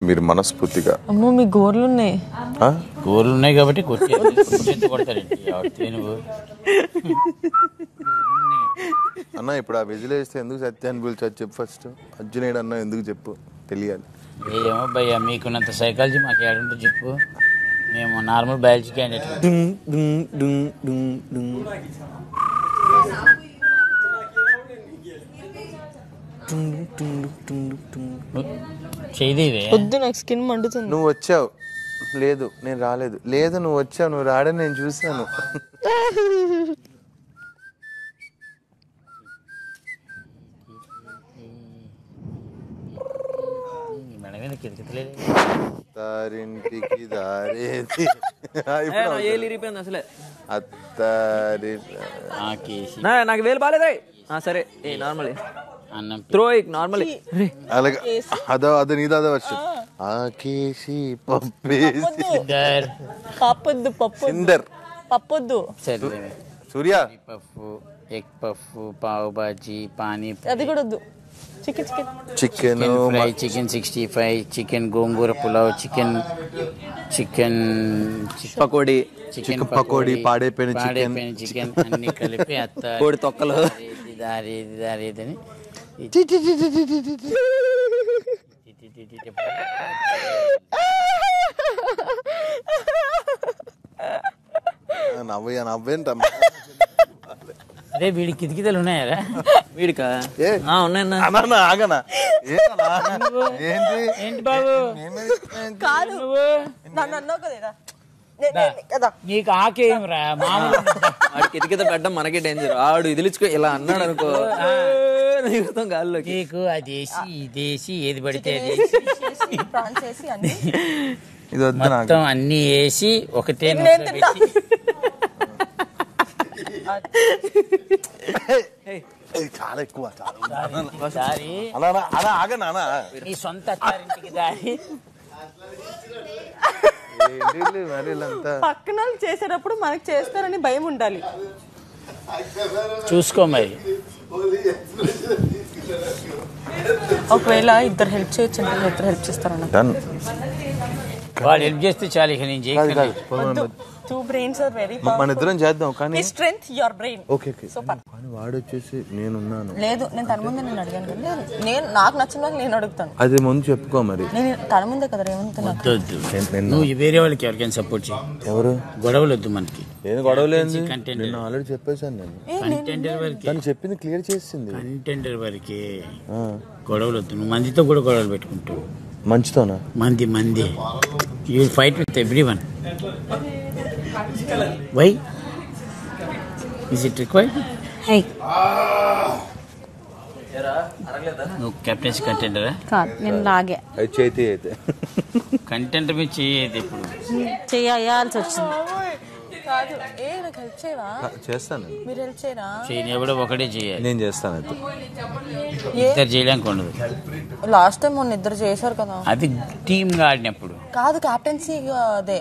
మీరు మనస్ఫూర్తిగా అమ్మో మీ గోర్లు ఉన్నాయి ఆ? గోర్లు ఉన్నాయి కాబట్టి కొట్టే కొట్టేసి కొడతారండి ఎవరితో నువ్వు అన్న ఇప్పుడు ఆ విజిల్ వేస్తే ఎందుకు సత్యాన్ని పిలిచారు చెప్పు ఫస్ట్ అర్జునేయుడు అన్న ఎందుకు చెప్పు తెలియాలి ఏమో భయ్యా మీకున్నంత సైకాలజీ మాకు ఏడుంటో చెప్పు మేము నార్మల్ బయాలజీ క్యాండిడేట్ చేయదేవే వద్దు నాకు స్కిన్ మండుతుంది నువ్వు వచ్చావు లేదు నేను రాలేదు లేదు నువ్వు వచ్చావు నువ్వు రాడని నేను చూశాను మెడ మీద కిరికితలేదు అత్తారింటికి దారేది ఆ, ఇప్పుడు నా ఏలు ఇరిగిపోయింది అసలే అత్తారి నాకేసి నా నాకు వేలు బాగాలేదా ఆ, సరే ఏ నార్మల్ అన్నం త్రో ఇక్ నార్మల్ అలాగే అదో అదో నీదో అదో వచ్చు ఆకేసి పప్పేసి ఇద్దరు పప్పొద్దు పప్పు సిందర్ పప్పొద్దు సరే Surya puff egg puff pav bhaji పానీ అది కూడా వద్దు chicken chicken chicken chicken fry chicken sixty five chicken gongura pulao chicken chicken pakodi chicken pakodi, పాడైపోయిన చికెన్. పాడైపోయిన చికెన్ అన్ని కలిపి అత్త కోడి తొక్కలు. ఇది దారి ఇది దారి ఇదని నవ్వు నవ్వేంటమ్మా అదే వీడి కితికితలు ఉన్నాయరా వీడికా ఏ? ఆ, ఉన్నాయన్నా అన్నా ఆగనా ఏంటన్నా? ఏంటి ఏంటి బాబు కాదు నన్ను అన్నావు కదా నే- నే- కదా నీకు ఆకేం రా మామూలు వాడికి ఎతికిత పెట్టడం మనకే డేంజర్ ఆడు ఇదిలిచుకో ఇలా అన్నాడు అనుకో నిగుతాం గాల్లోకి నీకు అదేసి ఇదేసి ఏది పడితే అది చేసి ప్రాన్ చేసి అన్ని ఇది వద్దు నాకు మొత్తం అన్ని వేసి ఒకటే నేను నోట్లో తింటా. పెట్టి ఏయ్, చాలా ఎక్కువ చాలా దారి అలా అలా- అలా ఆగనా అన్నా? నీ సొంత అత్తారింటికి దారి ఏంటి వీళ్ళు మరి వీళ్ళంతా పక్కన వాళ్ళు చేసేటప్పుడు మనకి చేస్తారని భయం ఉండాలి చూసుకో మరి ఒకవేళ ఇద్దరు హెల్ప్ చేయొచ్చు అంటే ఇద్దరు హెల్ప్ చేస్తారన్న డన్ వాడు హెల్ప్ చేస్తే చాలు ఇక నేను కాదు కాదు చేయగలను టూ బ్రెయిన్స్ ఆర్ వెరీ మన ఇద్దరం చేద్దాం కానీ మీ strength your brain okay okay కానీ వాడు వచ్చేసి నేనున్నాను లేదు నేను తన ముందే నేను అడిగాను కదా లేదు, నేను నాకు నచ్చిన వాళ్ళకి నేను అడుగుతాను అది ముందు చెప్పుకో మరి నేను తన ముందే కదా ఏమంటున్నా వద్దు వద్దు నేను- నేను- నువ్వు ఈ వేరే వాళ్ళకి ఎవరికైనా సపోర్ట్ చేయి ఎవరు గొడవలు వద్దు మనకి నేను గొడవలేంది Content. నేను ఆల్రెడీ చెప్పేశాను నేను కంటెండర్ వరకే తను చెప్పింది క్లియర్ చేసింది కంటెండర్ వరకే ఆ, గొడవలు వద్దు నువ్వు మందితో కూడా గొడవలు పెట్టుకుంటావు మంచితోనా మంది మంది you fight with everyone why is it required నువ్వు కెప్టెన్సీ కంటెండరా కాదు నేను లాగే అది చేతి అయితే కంటెంట్ మీద చేయదు ఇప్పుడు చేయాల్సి వచ్చింది కాదు ఏ నాకు హెల్ప్ చేయవా చేస్తాను నేను. మీరు హెల్ప్ చేయరా చేయని ఎవడో ఒకటే చేయాలి నేను చేస్తాను అయితే ఇద్దరు చేయడానికి ఉండదు లాస్ట్ టైం మొన్న ఇద్దరు చేశారు కదా అది టీమ్గా ఆడినప్పుడు కాదు క్యాప్టెన్సీ అదే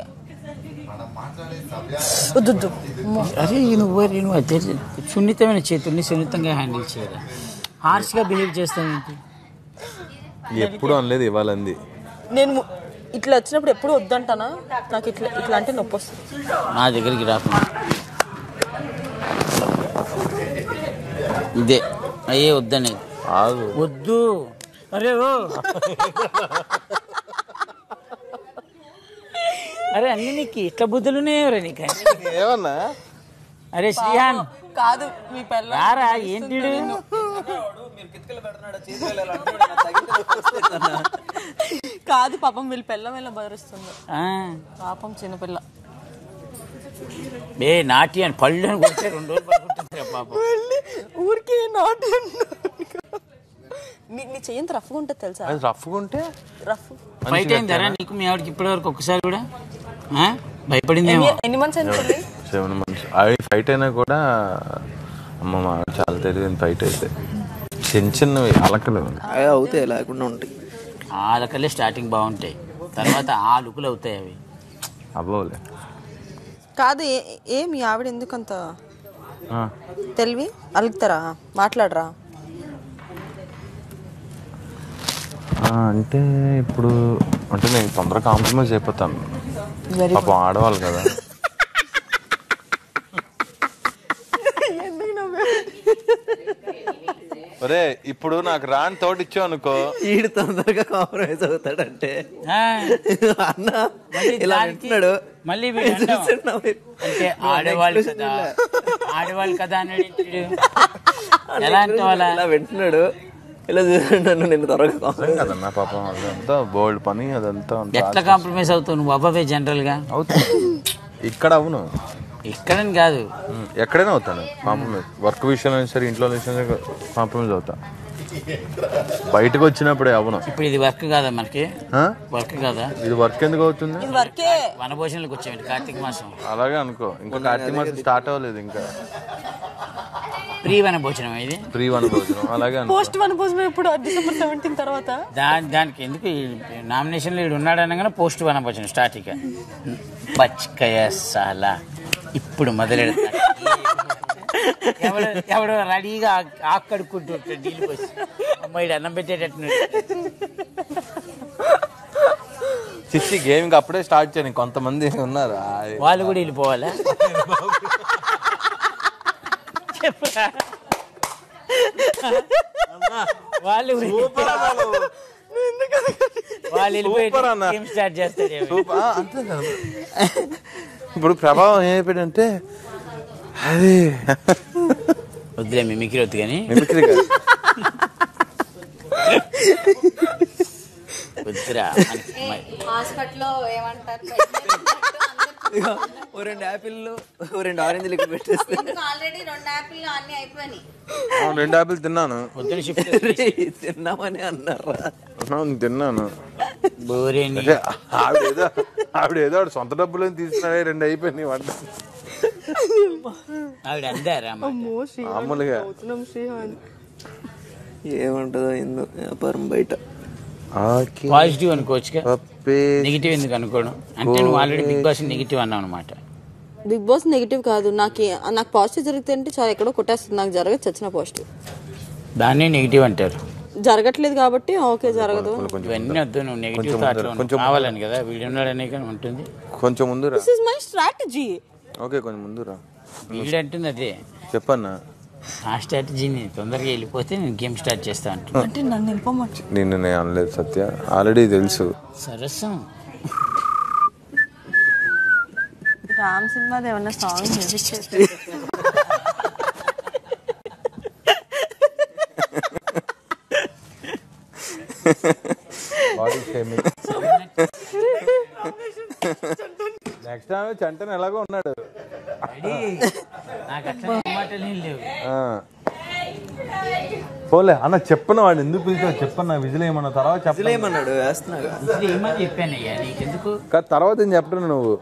వద్దు వద్దు. అమ్మో. అరే నువ్వు నువ్వు అదే సున్నితమైన చేతుల్ని సున్నితంగా హ్యాండిల్ చేయరా హార్ష్గా బిహేవ్ చేస్తావేంటి ఎప్పుడు అనలేదు ఇవ్వాలంది నేను ము- ఇట్లా వచ్చినప్పుడు ఎప్పుడు వద్దంటానా నాకు ఇట్లా ఇట్లా అంటే నొప్పి వస్తుంది నా దగ్గరికి రాకుండా ఇదే అయ్యే వద్దనేది ఆగు వద్దు అరే ఓ అరే అన్ని నీకు ఇట్లా బుద్ధులున్నాయో నీకు ఏమన్నా అరే శ్రీహాన్ కాదు మీ పిల్ల రారా ఏంటి వీడు? కాదు పాపం వీళ్ళ పిల్ల వీళ్ళ బదులుస్తుంది ఆ, పాపం చిన్నపిల్ల ఏ నాటి అని పళ్ళు అని కొడితే రెండు రోజులు పడుకుంటుంది పాపం ఊరికే నాట్ నీ నీ చెయ్యంత రఫ్గా ఉంటుంది తెలుసా అది రఫ్గా ఉంటే రఫ్ ఫైట్ అయిందరా నీకు మీ ఆవిడకి ఇప్పటి వరకు ఒక్కసారి కూడా ఆ? భయపడిందేమో ఎన్ని ఎన్ని మంత్స్ అయింది పెళ్ళి? సెవెన్ మంత్స్ అవి ఫైట్ అయినా కూడా అమ్మ మా ఆవిడ చాలా తెలియదు ఫైట్ అయితే చిన్న చిన్నవి అలకలు అవి అవుతాయి లేకుండా ఉంటాయి ఆలకల్లే స్టార్టింగ్ బాగుంటాయి తర్వాత ఆ లుకులు అవుతాయి అవి అవ్వలే కాదు ఏ- ఏ మీ ఆవిడ ఎందుకు అంత తెలివి అలుగుతారా మాట్లాడరా అంటే ఇప్పుడు అంటే నేను తొందరగా కాంప్రమైజ్ అయిపోతాను వెరీ పాపం ఆడవాళ్ళు కదా ఒరే ఇప్పుడు నాకు రాని తోటి ఇచ్చావు అనుకో ఈడు తొందరగా కాంప్రమైజ్ అవుతాడంటే ఆ, అన్న మళ్ళీ ఇలా దానికి- వింటున్నాడు మళ్ళీ వీడు అంటాం. చూస్తున్నా మీరు. అంటే ఆడవాళ్ళు కదా ఆడవాళ్ళు కదా అని ఎలా అంటే వాళ్ళ ఇలా వింటున్నాడు ఇలా చూస్తున్నాడు నిన్ను త్వరగా compromise నిజం కదన్నా పాపం అదంతా బోల్డ్ పని అదంతా అంతా ఎట్లా కాంప్రమైజ్ అవుతావు నువ్వు అబ్బాయి జనరల్ గా అవుతుంది ఇక్కడ అవును ఇక్కడని కాదు ఉమ్, ఎక్కడైనా అవుతాను కాంప్రమైజ్ వర్క్ విషయంలో అయినా సరే ఇంట్లో విషయంలో కాంప్రమైజ్ అవుతా బయటకు వచ్చినప్పుడే అవును ఇప్పుడు ఇది వర్క్ కాదా మనకి ఆ? వర్క్ కాదా ఇది వర్క్ ఎందుకు అవుతుంది ఇది వరకే వనభోజనాలకు వచ్చామండి కార్తీక మాసం అలాగే అనుకో ఇంకా కార్తీక మాసం స్టార్ట్ అవ్వలేదు ఇంకా ప్రీ వనభోజనం ఇది ప్రీ వన్ భోజనం అలాగే అనుకో పోస్ట్ వన్ పోస్ట్ ఇప్పుడు డిసెంబర్ సెవెంటీన్ తర్వాత దాని దానికి ఎందుకు నామినేషన్లో వీడు ఉన్నాడు అనగానే పోస్ట్ వనభోజనం స్టార్ట్ ఇక బచ్కయ సాలా ఇప్పుడు మొదలెడతా ఎవడు ఎవడో రెడీగా ఆక్కడుకుంటూ నీళ్ళు పోసి అమ్మాయి అన్నం పెట్టేటట్టు చిచ్చి గేమ్ అప్పుడే స్టార్ట్ చేయను కొంతమంది ఉన్నారు ఆ, వాళ్ళు కూడా వెళ్ళిపోవాలా చెప్పురా. వాళ్ళు కూడా వాళ్ళు వెళ్ళిపోయి సూపర్ అన్న. గేమ్ స్టార్ట్ చేస్తారు సూపర్ ఆ, అంతే కదా ఇప్పుడు ప్రభావం ఏమైపోయిందంటే అది వద్దులే మిమిక్రీ వద్దు కానీ మిమిక్రీ కాదు వద్దురా మనకి మ- హాస్పిటల్లో ఏమంటారు ఇదిగో, ఓ రెండు యాపిల్లు ఓ రెండు ఆరెంజ్లు ఇక్కడ పెట్టేస్తే ఆల్రెడీ రెండు యాపిల్ అన్ని అయిపోయినాయి ఆ, రెండు యాపిల్ తిన్నాను పొద్దున షిఫ్ట్ రేయ్, తిన్నామని అన్నారా అవును, తిన్నాను బోరేని అంటే ఆవిడేదో ఆవిడేదో ఆవిడ సొంత డబ్బులు తీసుకున్నాడే రెండు అయిపోయినాయి వంట ఆవిడ అందారా అమ్మ. మామూలుగా అవుతున్నాం శ్రీహాన్ ఏముంటుందో ఏందో వ్యాపారం బయట ఆకి పాజిటివ్ అనుకోవచ్చుగా పప్పే నెగిటివ్ ఎందుకు అనుకోవడం అంటే నువ్వు ఆల్రెడీ బిగ్ బాస్ నెగిటివ్ అన్నావు అనమాట బిగ్ బాస్ నెగిటివ్ కాదు నాకు నాకు పాజిటివ్ జరిగితే అంటే చాలా ఎక్కడో కొట్టేస్తుంది నాకు జరగదు చచ్చిన పాజిటివ్ దాన్నే నెగిటివ్ అంటారు జరగట్లేదు కాబట్టి ఓకే జరగదు ఇవన్నీ వద్దు నువ్వు నెగిటివ్ థాట్లో కొంచెం కావాలని కదా వీడు ఉన్నాడనే కానీ ఉంటుంది కొంచెం ముందు రా this is my strategy okay కొంచెం ముందు రా వీడు అంటుంది అదే చెప్పన్నా ఆ స్ట్రాటజీని తొందరగా వెళ్ళిపోతే నేను గేమ్ స్టార్ట్ చేస్తా అంటున్నా అంటే నన్ను నింపమంటు నిన్ను నేను అనలేదు సత్య ఆల్రెడీ తెలుసు సరస్సం రామ్ సినిమాది ఏమన్నా సాంగ్ మ్యూజిక్ చేస్తే బాడీ షేమింగ్ నెక్స్ట్ టైం చంటన్ ఎలాగో ఉన్నాడు నాకు అట్లా ఏ మాటలు ఏం లేవు ఆ. పోలే అన్న చెప్పను వాడు ఎందుకు పిలిచావు చెప్పన్న విజిల్ ఏమన్నా తర్వాత చెప్పలే ఏమన్నాడు వేస్తున్నాగా ఇది ఏమని చెప్పానయ్యా నీకెందుకు తర్వాత ఏం చెప్పను నువ్వు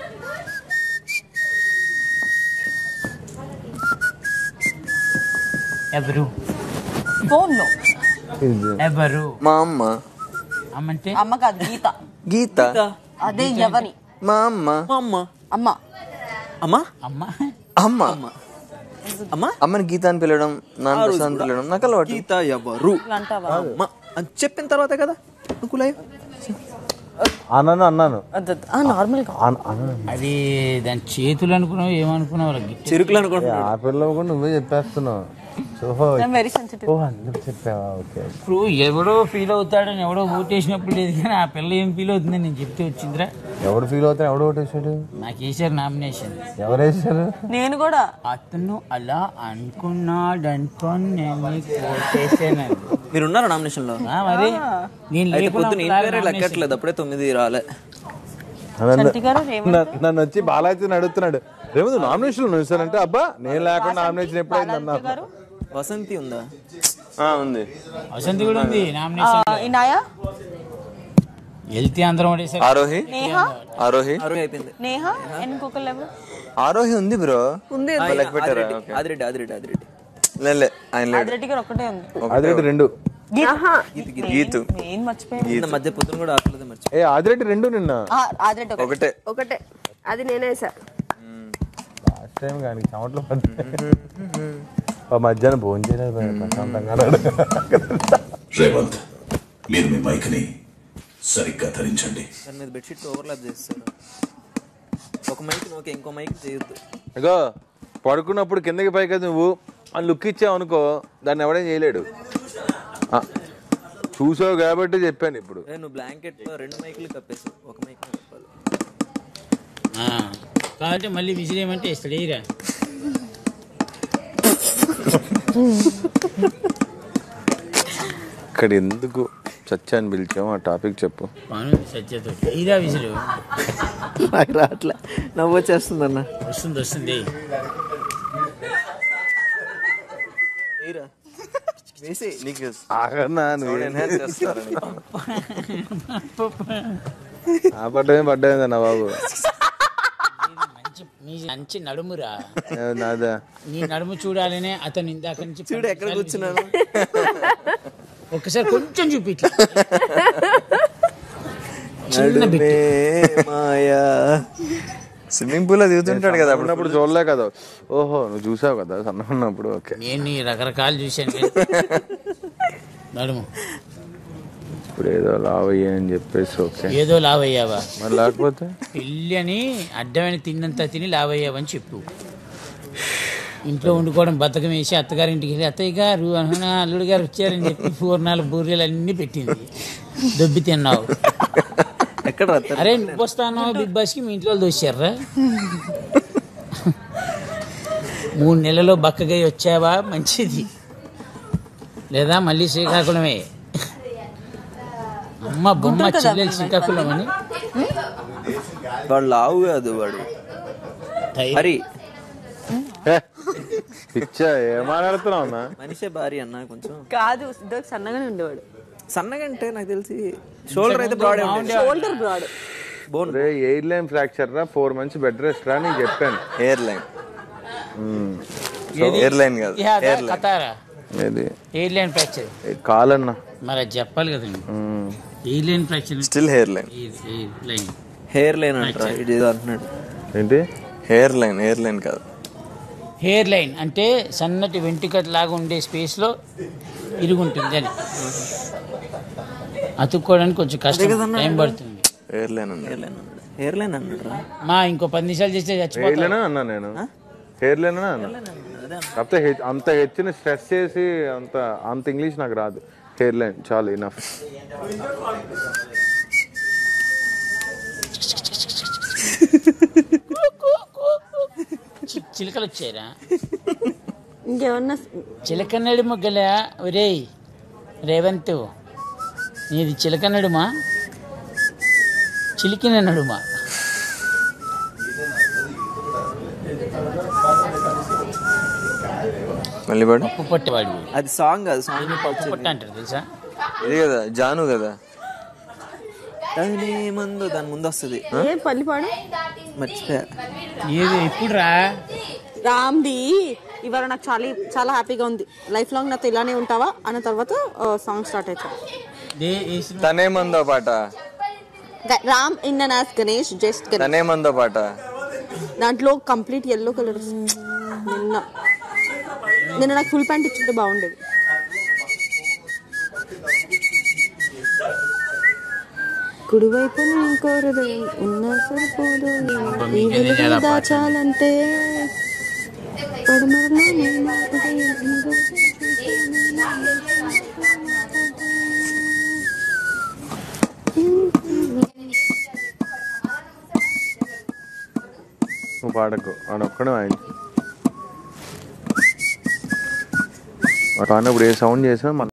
ఎవరు ఫోన్ లో ఎవరు మా అమ్మ అమ్మంటే అమ్మ కాదు గీత గీత అదే ఎవరి మా అమ్మ మా అమ్మ అమ్మ అమ్మ అమ్మ అమ్మ అమ్మ అమ్మని గీత అని పిలవడం నాన్న ప్రసాద్ అని పిలవడం నాకు అలవాటు గీత ఎవరు ఇట్లా అంటావా అమ్మ అని చెప్పిన తర్వాత కదా అనుకులయ్య అన్నాను అన్నాను నార్మల్ గా అన్- అన్నాను అది దాని చేతులు అనుకున్నావు ఏమనుకున్నావు వాళ్ళకి చెరుకులు అనుకుంటున్నా ఆ పిల్ల కూడా నువ్వే చెప్పేస్తున్నావు ఓహో వెరీ సెన్సిటివ్ ఓ అందుకు చెప్పావా ఓకే ఇప్పుడు ఎవడో ఫీల్ అవుతాడని ఎవడో ఓటేసినప్పుడు లేదు కానీ ఆ పిల్ల ఏం ఫీల్ అవుతుందని నేను చెప్తే వచ్చిందిరా ఎవడు ఫీల్ అవుతాడు ఎవడు ఓటేసాడు నాకు వేసారు నామినేషన్ ఎవరు వేసారు నేను కూడా అతను అలా అనుకున్నాడనుకొని నేను నీకు ఓటేసానండి మీరు ఉన్నారా నామినేషన్ లో ఆ, మరి నేను అయితే లేకుండా పొద్దున ఒకసారి ఇంటి nomination. లెక్కట్లేదు అప్పుడే తొమ్మిది రాలే నన్ను- చంటి గారు రేవంత్ నన్ను- నన్ను వచ్చి బాలాజీ అడుగుతున్నాడు రేవంత్ నామినేషన్ చూసానంటే అబ్బా నేను లేకుండా నామినేషన్ ఎప్పుడైంది అన్నారు వసంతి ఉందా ఆ, ఉంది వసంతి కూడా ఉంది నామినేషన్ ఇనాయా వెళ్తే అందరం ఓటేసారు ఆరోహి నేహ ఆరోహి ఆరోహి అయిపోయింది నేహ ఇంకొకరు ఎవరు ఆరోహి ఉంది బ్రో ఉంది లెక్క పెట్టారా ఆదిరెడ్డి ఆదిరెడ్డి ఆదిరెడ్డి లే ఆయన లేడు రెడ్డి గారు ఒక్కటే ఉంది ఆదిరెడ్డి రెండు గీతు నేను మర్చిపోయి ఈ మధ్య పొద్దున కూడా ఆకలేదు మర్చి ఏ ఆదిరెడ్డి రెండు నిన్న ఆదిరెడ్డి ఒకటి ఒకటే ఒకటే అది నేనేసా లాస్ట్ టైం కానీ చెమట్లు పడ్డాయి ఆ మధ్యాహ్నం భోజనం చేయలేదు భయ్యా, ప్రశాంతంగా ఉన్నాడు. మీరు మీ మైక్ని సరిగ్గా ధరించండి దాని మీద బెడ్షీట్ ఓవర్లాప్ చేస్తారు ఒక మైక్ ఓకే ఇంకో మైక్ చేయొద్దు ఇగో పడుకున్నప్పుడు కిందకి పైకి నువ్వు అని లుక్ ఇచ్చావు అనుకో దాన్ని ఎవడేం చేయలేడు ఆ, చూసావు కాబట్టి చెప్పాను ఇప్పుడు ఏ, నువ్వు బ్లాంకెట్ తో రెండు మైకులు కప్పేసావు ఒక మైక్ కప్పాలి ఆ, కాబట్టి మళ్ళీ విసిరేయమంటే ఇస్తాడు ఏరా ఇక్కడ ఎందుకు చచ్చాని పిలిచాము ఆ టాపిక్ చెప్పు పను సత్యతో ఏరా విసిరు నాకు రావట్లే నవ్వు వచ్చేస్తుంది అన్న వస్తుంది వస్తుంది ఏరా వేసి నీకు ఆగన్నా నువ్వు ఎన్హాన్స్ చేస్తారని ఆ పడ్డమే పడ్డమేదన్నా బాబు మంచి మీ మంచి నడుమురా ఏ, నాదా నీ నడుము చూడాలనే అతను ఇందాక నుంచి చూడు ఎక్కడ కూర్చున్నాను ఒక్కసారి కొంచెం చూపి ఇట్లా. చిన్న బిట్ నడుమే మాయా స్విమ్మింగ్ పూల్ లో దిగుతుంటాడు కదా అప్పుడు ఉన్నప్పుడు చూడలే కదా ఓహో నువ్వు చూసావు కదా సన్న ఉన్నప్పుడు ఓకే నేను నీ రకరకాలు చూశాను కానీ. నడుము ఇప్పుడు ఏదో లావయ్యా అని చెప్పేసి ఓకే ఏదో లావయ్యావా మరి లేకపోతే పెళ్ళి అని అడ్డమైన తిన్నంత తిని లావయ్యావని చెప్పు ఇంట్లో వండుకోవడం బతకం వేసి అత్తగారింటికి వెళ్ళి అత్తయ్య గారు అనుకున్న అల్లుడు గారు వచ్చారని చెప్పి పూర్ణాలు బూరెలు అన్నీ పెట్టింది దొబ్బి తిన్నావు ఎక్కడ రాస్తారు అరే నువ్వు వస్తాను బిగ్ బాస్కి మీ ఇంట్లో వాళ్ళు దోశారా మూడు నెలల్లో బక్కగా వచ్చావా మంచిది లేదా మళ్ళీ శ్రీకాకుళమే అమ్మ బొమ్మ చెల్లెలు శ్రీకాకుళం అని వాడు లావు కాదు వాడు టైం. హరి ఏ, పిచ్చా ఏం మాట్లాడుతున్నావు అన్నా మనిషే భారీ అన్న కొంచెం కాదు సిద్ధోకి సన్నగానే ఉండేవాడు సన్నగా అంటే నాకు తెలిసి షోల్డర్ అయితే బ్రాడ్ షోల్డర్ బ్రాడ్ బోన్ రే ఎయిర్ లైన్ ఫ్రాక్చర్ రా ఫోర్ మంత్స్ బెడ్ రెస్ట్ రా నీకు చెప్పాను ఎయిర్ లైన్ ఏది? ఎయిర్ లైన్ కాదు ఇహ అదా ఎయిర్ లైన్ కతారా ఏది ఎయిర్ లైన్ ఫ్రాక్చర్ ఏ, కాలన్నా మరి అది చెప్పాలి కదండి ఉమ్. Air line fracture still hair line air line hair line అంటారా ఇది ఏదో అంటున్నాడు ఏంటి హెయిర్ లైన్ హెయిర్ లైన్ కాదు హెయిర్ లైన్ అంటే సన్నటి వెంట్రుక లాగా ఉండే స్పేస్లో ఇరుగుంటుంది అని అతుక్కోవడానికి కొంచెం కష్టం టైం పడుతుంది హెయిర్ లైన్ అన్నాడు హెయిర్ లైన్ అన్నాడు రా మా ఇంకో పది నిమిషాలు చేస్తే హెయిర్ చచ్చిపోతా లైనా అన్నా నేను హెయిర్ లైనా అన్నా కాకపోతే హె- అంత హెచ్చిన స్ట్రెస్ చేసి అంత అంత ఇంగ్లీష్ నాకు రాదు హెయిర్ లైన్ చాలు ఇనఫ్ చి- చిలకలు వచ్చారా ఇంకేమన్నా చిలకన్నడి మొగ్గల ఒరేయ్ రేవంత్ నీది చిలకన్నడుమా చిలికిన నడుమా మళ్ళీ పాడు ఉప్పు పట్టేవాడివి అది సాంగ్ కాదు సాంగ్ ఉప్పు పట్ట అంటారు తెలుసా ఇది కదా జాను కదా దాని ముందు దాని ముందు వస్తుంది ఏ పల్లిపాడు మర్చిపోయా ఏది ఇప్పుడు రా రామ్ది ఇవాళ నాకు చాలా చాలా హ్యాపీగా ఉంది లైఫ్ లాంగ్ నాతో ఇలానే ఉంటావా అన్న తర్వాత సాంగ్ స్టార్ట్ అవుతుంది దే ఏ సినిమా? తనేమందో పాట రామ్ ఇన్ నాస్ గణేష్ జస్ట్ గణేష్ తనేమందో పాట దాంట్లో కంప్లీట్ ఎల్లో కలర్ నిన్న నిన్న నాకు ఫుల్ ప్యాంట్ ఇచ్చుంటే బాగుండేది కుడివైపున ఇంకో హృదయం ఉన్నా సరిపోదు ఈ వెలుగును దాచాలంటే పడమరలోనే నా హృదయం ఉందో నువ్వు పాడకు వాడు ఒక్కడే ఆయన వాడు పాడినప్పుడు ఏ సౌండ్ చేసినా మన